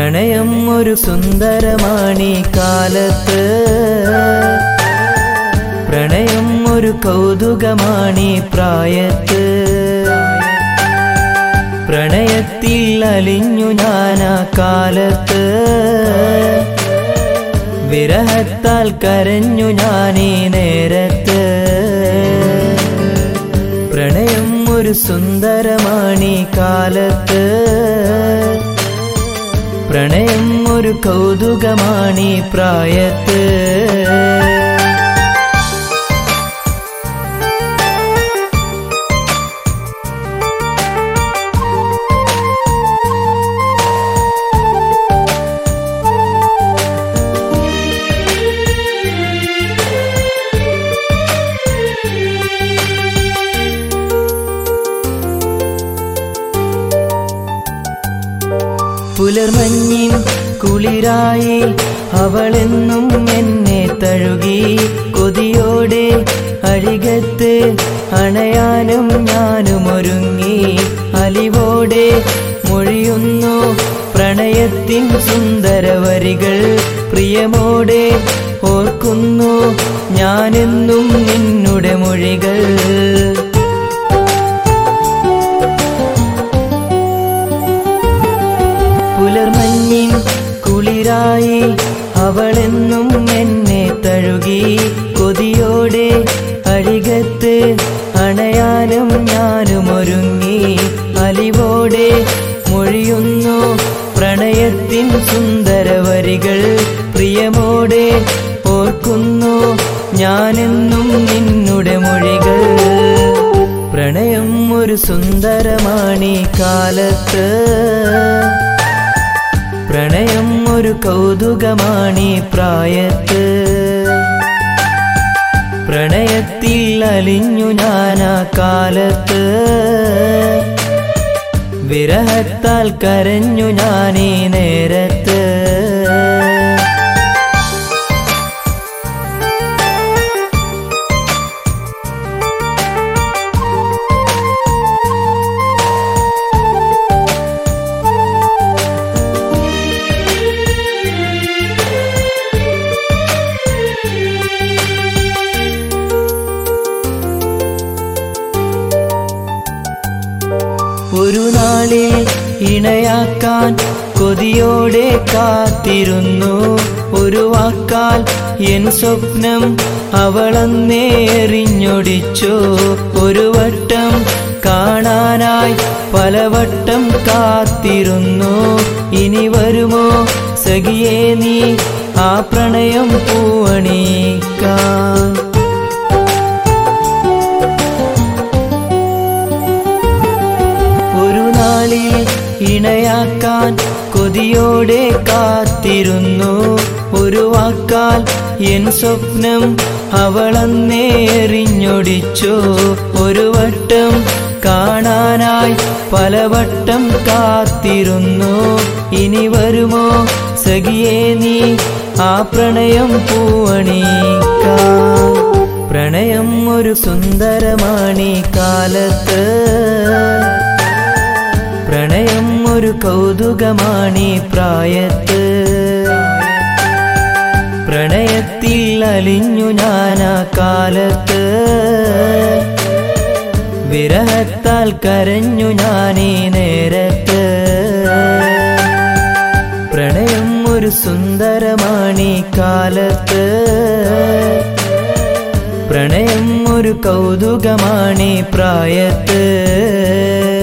പ്രണയം ഒരു സുന്ദരമാണി കാലത്ത് പ്രണയം ഒരു കൗതുകമാണി പ്രായത്ത് പ്രണയത്തിൽ അലിഞ്ഞു ഞാനാ കാലത്ത് വിരഹത്താൽ കരഞ്ഞു ഞാനീ നേരത്ത് പ്രണയം ഒരു സുന്ദരമാണി കാലത്ത് പ്രണയം ഒരു കൗതുകമാണി പ്രായത്ത് പുലർമഞ്ഞിൻ കുളിരായി അവളെന്നും എന്നെ തഴുകി കൊതിയോടെ അരികത്ത് അണയാനും ഞാനും ഒരുങ്ങി അലിവോടെ മൊഴിയുന്നു പ്രണയത്തിൻ സുന്ദരവരികൾ പ്രിയമോടെ ഓർക്കുന്നു ഞാനെന്നും നിന്നുടെ മൊഴികൾ പുലർമഞ്ഞിൻ കുളിരായി അവളെന്നും എന്നെ തഴുകി കൊതിയോടെ അരികത്ത് അണയാനും ഞാനും ഒരുങ്ങി അലിവോടെ മൊഴിയുന്നു പ്രണയത്തിൻ സുന്ദരവരികൾ പ്രിയമോടെ ഓർക്കുന്നു ഞാനെന്നും നിന്നുടെ മൊഴികൾ പ്രണയം ഒരു സുന്ദരമാണി കാലത്ത് പ്രണയം ഒരു കൗതുകമാണി പ്രായത്ത് പ്രണയത്തിൽ അലിഞ്ഞു ഞാനാ കാലത്ത് വിരഹത്താൽ കരഞ്ഞു ഞാനീ നേരത്ത് ഒരു നാളിൽ ഇണയാക്കാൻ കൊതിയോടെ കാത്തിരുന്നു ഒരു വാക്കാൽ എൻ സ്വപ്നം അവളന്നേ എറിഞ്ഞൊടിച്ചു ഒരു വട്ടം കാണാനായി പലവട്ടം കാത്തിരുന്നു ഇനി വരുമോ സഖിയേ നീ ആ പ്രണയം പൂവണിക്കാൻ ഒരു നാളിൽ ഇണയാക്കാൻ കൊതിയോടെ കാത്തിരുന്നു ഒരു വാക്കാൽ എൻ സ്വപ്നം അവളന്നേ എറിഞ്ഞൊടിച്ചു ഒരു വട്ടം കാണാനായി പലവട്ടം കാത്തിരുന്നു ഇനി വരുമോ സഖിയേ നീ ആ പ്രണയം പൂവണിക്കാൻ പ്രണയം ഒരു സുന്ദരമാണി കാലത്ത് പ്രണയം ഒരു കൗതുകമാണി പ്രായത്ത് പ്രണയത്തിൽ അലിഞ്ഞു ഞാനാ കാലത്ത് വിരഹത്താൽ കരഞ്ഞു ഞാനീ നേരത്ത് പ്രണയം ഒരു സുന്ദരമാണി കാലത്ത് പ്രണയം ഒരു കൗതുകമാണി പ്രായത്ത്